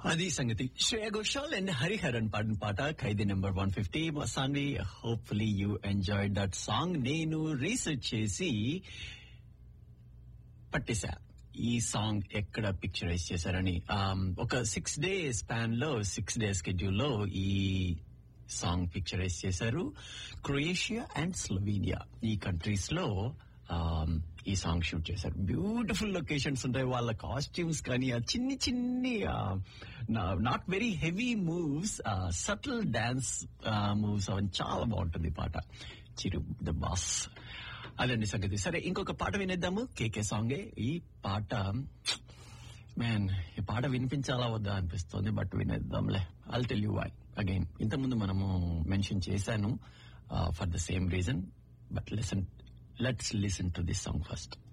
అది సంగతి శ్రేయ ఘోషాల్ అండ్ హరిహరన్ పాడిన పాట ఖైదీ నెంబర్ వన్ ఫిఫ్టీ సాంగ్వి hopefully you enjoy that song నేను రీసెర్చ్ చేసి పట్టేశా ఈ సాంగ్ ఎక్కడ పిక్చరైజ్ చేశారని Um, ఒక సిక్స్ డే స్పాన్ లో సిక్స్ డే స్కెడ్యూల్ లో ఈ సాంగ్ పిక్చరైజ్ చేశారు క్రొయేషియా అండ్ స్లోవేనియా ఈ కంట్రీస్ లో um, ఈ సాంగ్ షూట్ చేశారు బ్యూటిఫుల్ లొకేషన్స్ ఉంటాయి వాళ్ళ కాస్ట్యూమ్స్ కానీ ఆ చిన్ని చిన్ని not very heavy moves subtle dance moves అవన్నీ చాలా బాగుంటుంది ఈ పాట చిరు ద బాస్ అదండి సంగతి సరే ఇంకొక పాట వినేద్దాము కేకే సాంగే ఈ పాట మ్యాన్ ఈ పాట వినిపించాలా వద్దా అనిపిస్తుంది బట్ వినేద్దాంలే I'll tell you why again ఇంతకుముందు మనము మెన్షన్ చేశాను for the same reason but listen let's listen to this song first